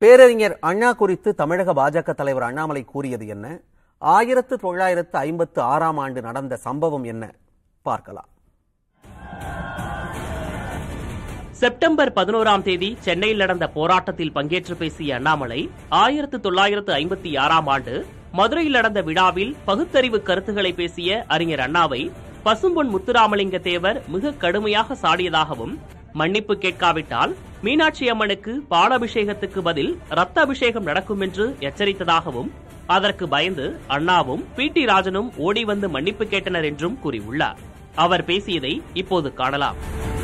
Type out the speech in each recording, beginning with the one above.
பேரறிஞர் அண்ணா குறித்து தமிழக பாஜக தலைவர் அண்ணாமலை கூறியது என்ன ஆயிரத்து தொள்ளாயிரத்து ஐம்பத்து ஆறாம் ஆண்டு நடந்த சம்பவம் என்ன பார்க்கலாம் செப்டம்பர் பதினோராம் தேதி சென்னையில் நடந்த போராட்டத்தில் பங்கேற்று பேசிய அண்ணாமலை ஆயிரத்து தொள்ளாயிரத்து ஐம்பத்தி ஆறாம் ஆண்டு மதுரையில் நடந்த விழாவில் பகுத்தறிவு கருத்துக்களை பேசிய அறிஞர் அண்ணாவை பசும்பொன் முத்துராமலிங்க தேவர் மிக கடுமையாக சாடியதாகவும் மன்னிப்பு கேட்காவிட்டால் மீனாட்சி அம்மனுக்கு பாலாபிஷேகத்துக்கு பதில் ரத்த அபிஷேகம் நடக்கும் என்று எச்சரித்ததாகவும் அதற்கு பயந்து அண்ணாவும் பி டி ராஜனும் ஓடி வந்து மன்னிப்பு கேட்டனர் என்றும் கூறியுள்ளார் அவர் பேசியதை இப்போது காணலாம்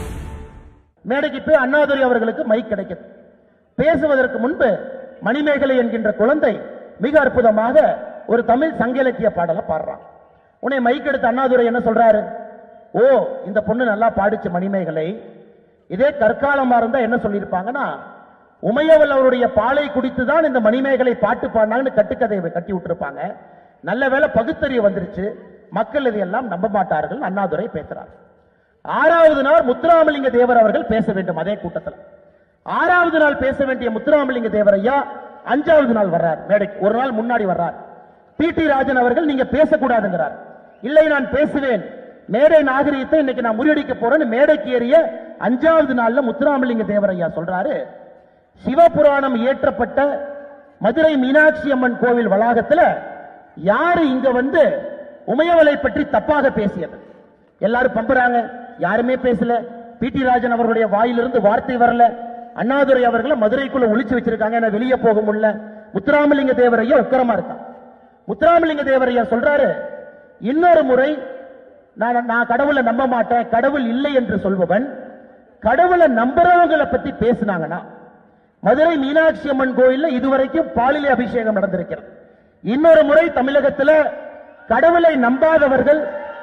மேடைக்கு போய் அண்ணாதுரை அவர்களுக்கு மைக் கிடைக்குது பேசுவதற்கு முன்பு மணிமேகலை என்கின்ற குழந்தை மிக அற்புதமாக ஒரு தமிழ் சங்க இலக்கிய பாடலை பாடுறான் உன்னை மைக் எடுத்த அண்ணாதுரை என்ன சொல்றாரு ஓ இந்த பொண்ணு நல்லா பாடிச்சு மணிமேகலை இதே கற்காலமா இருந்தா என்ன சொல்லியிருப்பாங்கன்னா உமையவள் அவருடைய பாலை குடித்து தான் இந்த மணிமேகலை பாட்டு பாடினாங்கன்னு கட்டுக்கதையை கட்டி விட்டுருப்பாங்க நல்ல வேளை பகுத்தறிவு வந்துருச்சு மக்கள் இதையெல்லாம் நம்ப மாட்டார்கள் அண்ணாதுரை பேசுறார் ஆறாவது நாள் முத்துராமலிங்க தேவர் அவர்கள் பேச வேண்டும் அதே கூட்டத்தில் ஆறாவது நாள் பேச வேண்டிய முத்துராமலிங்க தேவர் ஐயா அஞ்சாவது நாள் வர்றார் மேடைக்கு ஒரு நாள் முன்னாடி வர்றார் பி டி ராஜன் அவர்கள் நீங்க பேசக்கூடாதுங்கிறார் இல்லை நான் பேசுவேன் மேடை நாகரிகத்தை இன்னைக்கு நான் முறியடிக்க போறேன்னு மேடைக்கு ஏறிய அஞ்சாவது நாள்ல முத்துராமலிங்க தேவர் ஐயா சொல்றாரு சிவபுராணம் இயற்றப்பட்ட மதுரை மீனாட்சி அம்மன் கோவில் வளாகத்துல யாரு இங்க வந்து உமையவளை பற்றி தப்பாக பேசியது எல்லாரும் பம்புறாங்க யாருமே பேசல பி டி ராஜன் அவர்களுடைய வாயிலிருந்து வார்த்தை வரல அண்ணாதுரை அவர்களை மதுரைக்குள்ள ஒளிச்சு வச்சிருக்காங்க ஏன்னா வெளியே போக முடியல முத்துராமலிங்க தேவர் ஐயா உக்கரமா இருக்கான் முத்துராமலிங்க தேவர் ஐயா சொல்றாரு இன்னொரு முறை நான் நான் கடவுளை நம்ப மாட்டேன் கடவுள் இல்லை என்று சொல்பவன் கடவுளை நம்புறவங்களை பத்தி பேசினாங்கன்னா மதுரை மீனாட்சி அம்மன் கோயில்ல இதுவரைக்கும் பாலிலே அபிஷேகம் நடந்திருக்கிறது இன்னொரு முறை தமிழகத்துல கடவுளை நம்பாதவர்கள்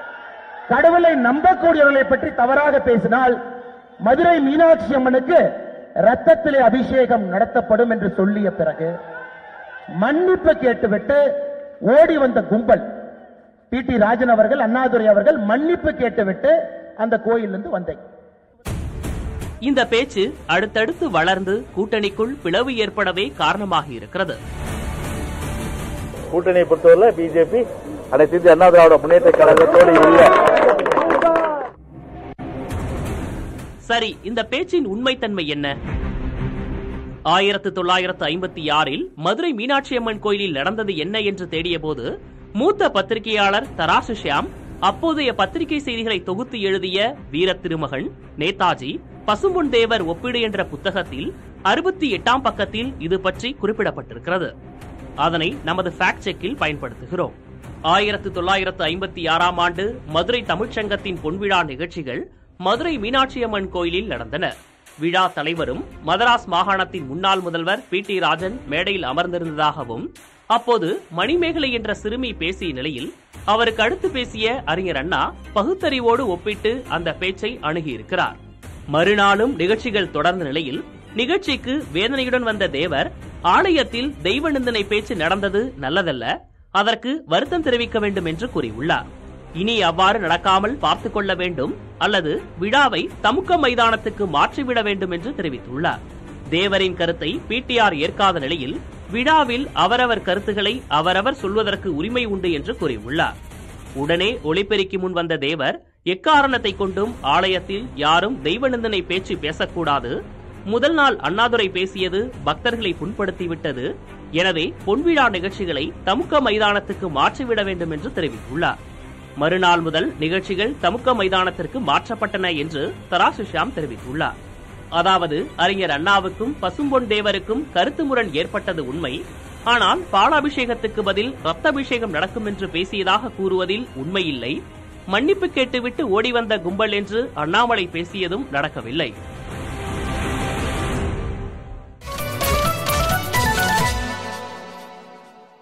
கடவுளை நம்பக்கூடியவர்களை பற்றி தவறாக பேசினால் மதுரை மீனாட்சி அம்மனுக்கு ரத்தத்திலே அபிஷேகம் நடத்தப்படும் என்று சொல்லிய பிறகு மன்னிப்பு கேட்டுவிட்டு ஓடி வந்த கும்பல் பி டி ராஜன் அவர்கள் அண்ணாதுரை அவர்கள் மன்னிப்பு கேட்டுவிட்டு அந்த கோயிலிருந்து வந்தேன் இந்த பேச்சு அடுத்தடுத்து வளர்ந்து கூட்டணிக்குள் பிளவு ஏற்படவே காரணமாகி இருக்கிறது கூட்டணியை பொறுத்தவரை பிஜேபி அனைத்து இந்திய அண்ணா திராவிட முன்னேற்ற கழகத்தோடு இல்லை சரி இந்த பேச்சின் உண்மைத்தன்மை என்ன ஆயிரத்து தொள்ளாயிரத்து ஐம்பத்தி ஆறில் மதுரை மீனாட்சி அம்மன் கோயிலில் நடந்தது என்ன என்று தேடியபோது மூத்த பத்திரிகையாளர் தராசு ஷியாம் அப்போதைய பத்திரிகை செய்திகளை தொகுத்து எழுதிய வீர திருமகன் நேதாஜி பசும்பொன் தேவர் ஒப்பீடு என்ற புத்தகத்தில் அறுபத்தி எட்டாம் பக்கத்தில் இது பற்றி குறிப்பிடப்பட்டிருக்கிறது அதனை நமது ஃபேக்ட் செக்கில் பயன்படுத்துகிறோம் ஆயிரத்து தொள்ளாயிரத்து ஐம்பத்தி ஆறாம் ஆண்டு மதுரை தமிழ்ச்சங்கத்தின் பொன்விழா நிகழ்ச்சிகள் மதுரை மீனாட்சி அம்மன் கோயிலில் நடந்தன விழா தலைவரும் மதராஸ் மாகாணத்தின் முன்னாள் முதல்வர் பி டி ராஜன் மேடையில் அமர்ந்திருந்ததாகவும் அப்போது மணிமேகலை என்ற சிறுமி பேசிய நிலையில் அவருக்கு அடுத்து பேசிய அறிஞர் அண்ணா பகுத்தறிவோடு ஒப்பிட்டு அந்த பேச்சை அணுகியிருக்கிறார் மறுநாளும் நிகழ்ச்சிகள் தொடர்ந்த நிலையில் நிகழ்ச்சிக்கு வேதனையுடன் வந்த தேவர் ஆலயத்தில் தெய்வ நிந்தனை பேச்சு நடந்தது நல்லதல்ல அதற்கு வருத்தம் தெரிவிக்க வேண்டும் என்று கூறியுள்ளார் இனி அவ்வாறு நடக்காமல் பார்த்துக் கொள்ள வேண்டும் அல்லது விழாவை தமுக்க மைதானத்துக்கு மாற்றிவிட வேண்டும் என்று தெரிவித்துள்ளார் தேவரின் கருத்தை பிடிஆர் ஏற்காத நிலையில் விழாவில் அவரவர் கருத்துக்களை அவரவர் சொல்வதற்கு உரிமை உண்டு என்று கூறியுள்ளார் உடனே ஒளிபெருக்கி முன் வந்த தேவர் எக்காரணத்தை கொண்டும் ஆலயத்தில் யாரும் தெய்வ நிந்தனை பேச்சு பேசக்கூடாது முதல் நாள் அண்ணாதுரை பேசியது பக்தர்களை புண்படுத்திவிட்டது எனவே பொன்விழா நிகழ்ச்சிகளை தமுக்க மைதானத்துக்கு மாற்றிவிட வேண்டும் என்று தெரிவித்துள்ளார் மறுநாள் முதல் நிகழ்ச்சிகள் தமுக்க மைதானத்திற்கு மாற்றப்பட்டன என்று தராசு ஷியாம் தெரிவித்துள்ளார் அதாவது அறிஞர் அண்ணாவுக்கும் பசும்பொன் தேவருக்கும் கருத்து முரண் ஏற்பட்டது உண்மை ஆனால் பாலாபிஷேகத்துக்கு பதில் ரத்தாபிஷேகம் நடக்கும் என்று பேசியதாக கூறுவதில் உண்மையில்லை மன்னிப்பு கேட்டுவிட்டு ஓடி வந்த கும்பல் என்று அண்ணாமலை பேசியதும் நடக்கவில்லை